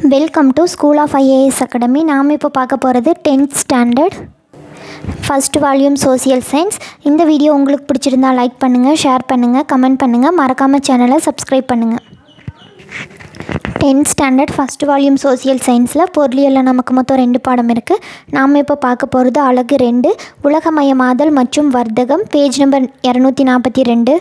welcome to school of IAS academy நாம் இப்போ பார்க்க போகிறது tenth standard first volume social science இந்த வீடியோ உங்களுக்கு பிடிச்சிருந்தா லைக் பண்ணுங்கள் ஷேர் பண்ணுங்கள் கமெண்ட் பண்ணுங்கள் மறக்காமல் சேனலை சப்ஸ்கிரைப் பண்ணுங்கள் tenth standard first volume social சயின்ஸில் பொருளியலில் நமக்கு மொத்தம் ரெண்டு பாடம் இருக்குது நாம் இப்போ பார்க்க போகிறது அழகு ரெண்டு உலகமயமாதல் மற்றும் வர்த்தகம் பேஜ் நம்பர் இரநூத்தி நாற்பத்தி ரெண்டு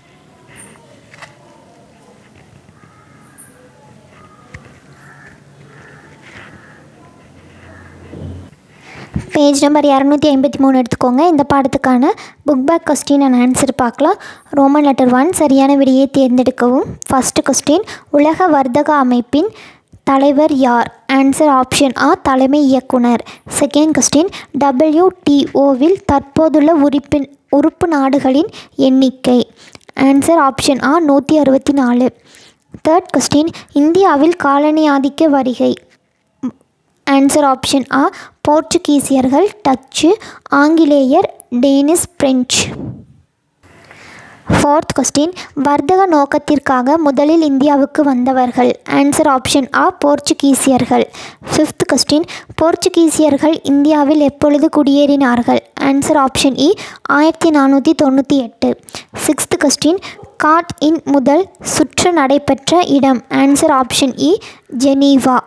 பேஜ் நம்பர் இரநூத்தி ஐம்பத்தி மூணு எடுத்துக்கோங்க இந்த பாடத்துக்கான book back question and answer பார்க்கலாம் ரோமன் லெட்டர் ஒன் சரியான விடையை தேர்ந்தெடுக்கவும் ஃபஸ்ட்டு கொஸ்டின் உலக வர்த்தக அமைப்பின் தலைவர் யார் ஆன்சர் ஆப்ஷன் ஆ தலைமை இயக்குனர் செகண்ட் கொஸ்டின் டபிள்யூடிஓவில் தற்போதுள்ள உறுப்பின் உறுப்பு நாடுகளின் எண்ணிக்கை ஆன்சர் ஆப்ஷன் ஆ நூற்றி அறுபத்தி நாலு தேர்ட் கொஸ்டின் இந்தியாவில் காலனி ஆதிக்க வருகை ஆன்சர் ஆப்ஷன் ஆ போர்ச்சுகீசியர்கள் டச்சு ஆங்கிலேயர் டேனிஸ் பிரெஞ்சு ஃபோர்த் கொஸ்டின் வர்த்தக நோக்கத்திற்காக முதலில் இந்தியாவுக்கு வந்தவர்கள் ஆன்சர் ஆப்ஷன் ஆ போர்ச்சுகீசியர்கள் ஃபிஃப்த் கொஸ்டின் போர்ச்சுகீசியர்கள் இந்தியாவில் எப்பொழுது குடியேறினார்கள் ஆன்சர் ஆப்ஷன் இ ஆயிரத்தி நானூற்றி தொண்ணூற்றி எட்டு சிக்ஸ்த் கொஸ்டின் காட் இன் முதல் சுற்று நடைபெற்ற இடம் ஆன்சர் ஆப்ஷன் இ ஜெனீவா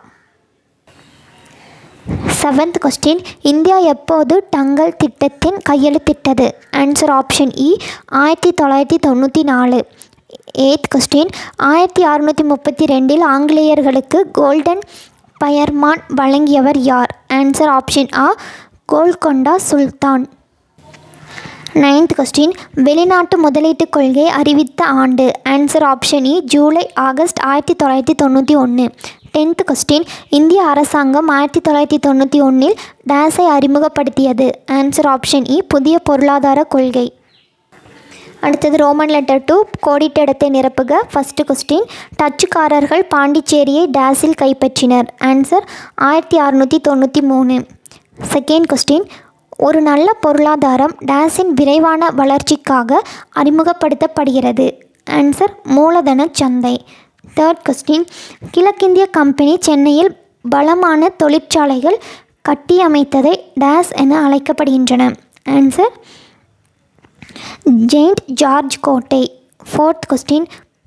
செவன்த் கொஸ்டின் இந்தியா எப்போது டங்கல் திட்டத்தின் கையெழுத்திட்டது ஆன்சர் ஆப்ஷன் இ ஆயிரத்தி தொள்ளாயிரத்தி தொண்ணூற்றி நாலு எய்த் கொஸ்டின் ஆயிரத்தி அறுநூற்றி முப்பத்தி ரெண்டில் ஆங்கிலேயர்களுக்கு கோல்டன் பயர்மான் வழங்கியவர் யார் ஆன்சர் ஆப்ஷன் ஆ கோல்கொண்டா சுல்தான் நைன்த் கொஸ்டின் வெளிநாட்டு முதலீட்டு கொள்கையை அறிவித்த ஆண்டு ஆன்சர் ஆப்ஷன் இ ஜூலை ஆகஸ்ட் ஆயிரத்தி தொள்ளாயிரத்தி தொண்ணூற்றி ஒன்று டென்த் கொஸ்டின் இந்திய அரசாங்கம் ஆயிரத்தி தொள்ளாயிரத்தி தொண்ணூற்றி ஒன்றில் டேஸை அறிமுகப்படுத்தியது ஆன்சர் ஆப்ஷன் இ புதிய பொருளாதார கொள்கை அடுத்தது ரோமன் லெட்டர் டூ கோடிட்ட இடத்தை நிரப்புக ஃபஸ்ட்டு கொஸ்டின் டச்சுக்காரர்கள் பாண்டிச்சேரியை டேஸில் கைப்பற்றினர் ஆன்சர் ஆயிரத்தி அறுநூற்றி தொண்ணூற்றி மூணு செகண்ட் கொஸ்டின் ஒரு நல்ல பொருளாதாரம் டேஸின் விரைவான வளர்ச்சிக்காக அறிமுகப்படுத்தப்படுகிறது ஆன்சர் மூலதன சந்தை தேர்ட் கொஸ்டின் கிழக்கிந்திய கம்பெனி சென்னையில் பலமான தொழிற்சாலைகள் கட்டியமைத்ததை டேஸ் என அழைக்கப்படுகின்றன ஆன்சர் ஜெயிண்ட் ஜார்ஜ் கோட்டை ஃபோர்த் கொஸ்டின்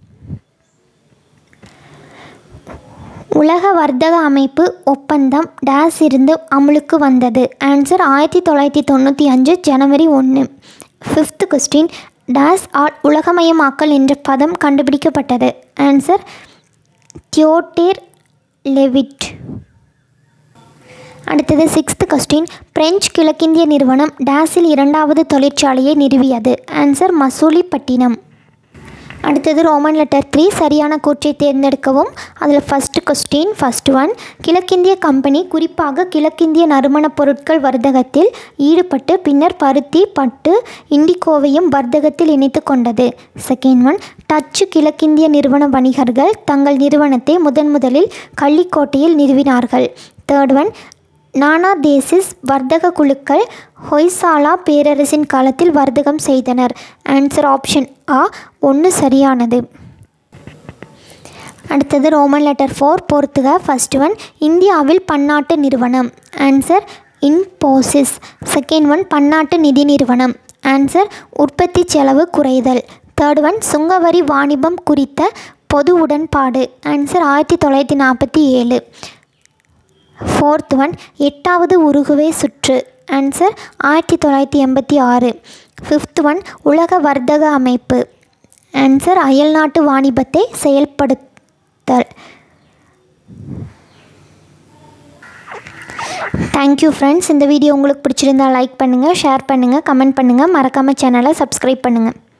உலக வர்த்தக அமைப்பு ஒப்பந்தம் டேஸ் இருந்து அமுலுக்கு வந்தது ஆன்சர் ஆயிரத்தி தொள்ளாயிரத்தி தொண்ணூற்றி அஞ்சு ஜனவரி ஒன்று ஃபிஃப்த் கொஸ்டின் டேஸ் ஆல் உலகமயமாக்கல் என்ற பதம் கண்டுபிடிக்கப்பட்டது ஆன்சர் தியோட்டேர் லெவிட் அடுத்தது சிக்ஸ்த் கொஸ்டின் பிரெஞ்சு கிழக்கிந்திய நிறுவனம் டேஸில் இரண்டாவது தொழிற்சாலையை நிறுவியது ஆன்சர் மசூலிப்பட்டினம் அடுத்தது ரோமன் லெட்டர் த்ரீ சரியான கூற்றை தேர்ந்தெடுக்கவும் அதில் ஃபஸ்ட்டு கொஸ்டின் ஃபஸ்ட் ஒன் கிழக்கிந்திய கம்பெனி குறிப்பாக கிழக்கிந்திய நறுமணப் பொருட்கள் வர்த்தகத்தில் ஈடுபட்டு பின்னர் பருத்தி பட்டு இண்டிகோவையும் வர்த்தகத்தில் இணைத்து கொண்டது செகண்ட் ஒன் டச்சு கிழக்கிந்திய நிறுவன வணிகர்கள் தங்கள் நிறுவனத்தை முதன் முதலில் கள்ளிக்கோட்டையில் நிறுவினார்கள் தேர்ட் ஒன் நானா தேசிஸ் வர்த்தக குழுக்கள் ஹொய்சாலா பேரரசின் காலத்தில் வர்த்தகம் செய்தனர் ஆன்சர் ஆப்ஷன் ஆ ஒன்று சரியானது அடுத்தது ரோமன் லெட்டர் ஃபோர் பொறுத்துக ஃபஸ்ட் ஒன் இந்தியாவில் பன்னாட்டு நிறுவனம் ஆன்சர் இன்போசிஸ் செகண்ட் ஒன் பன்னாட்டு நிதி நிறுவனம் ஆன்சர் உற்பத்தி செலவு குறைதல் தேர்ட் ஒன் சுங்கவரி வாணிபம் குறித்த பொது உடன்பாடு ஆன்சர் ஆயிரத்தி தொள்ளாயிரத்தி நாற்பத்தி ஏழு ஃபோர்த் ஒன் எட்டாவது உருகுவே சுற்று ஆன்சர் ஆயிரத்தி தொள்ளாயிரத்தி எண்பத்தி ஆறு ஃபிஃப்த் ஒன் உலக வர்த்தக அமைப்பு ஆன்சர் அயல்நாட்டு வாணிபத்தை செயல்படுத்தல் தேங்க்யூ ஃப்ரெண்ட்ஸ் இந்த வீடியோ உங்களுக்கு பிடிச்சிருந்தா லைக் பண்ணுங்கள் ஷேர் பண்ணுங்கள் கமெண்ட் பண்ணுங்கள் மறக்காமல் சேனலை சப்ஸ்கிரைப் பண்ணுங்கள்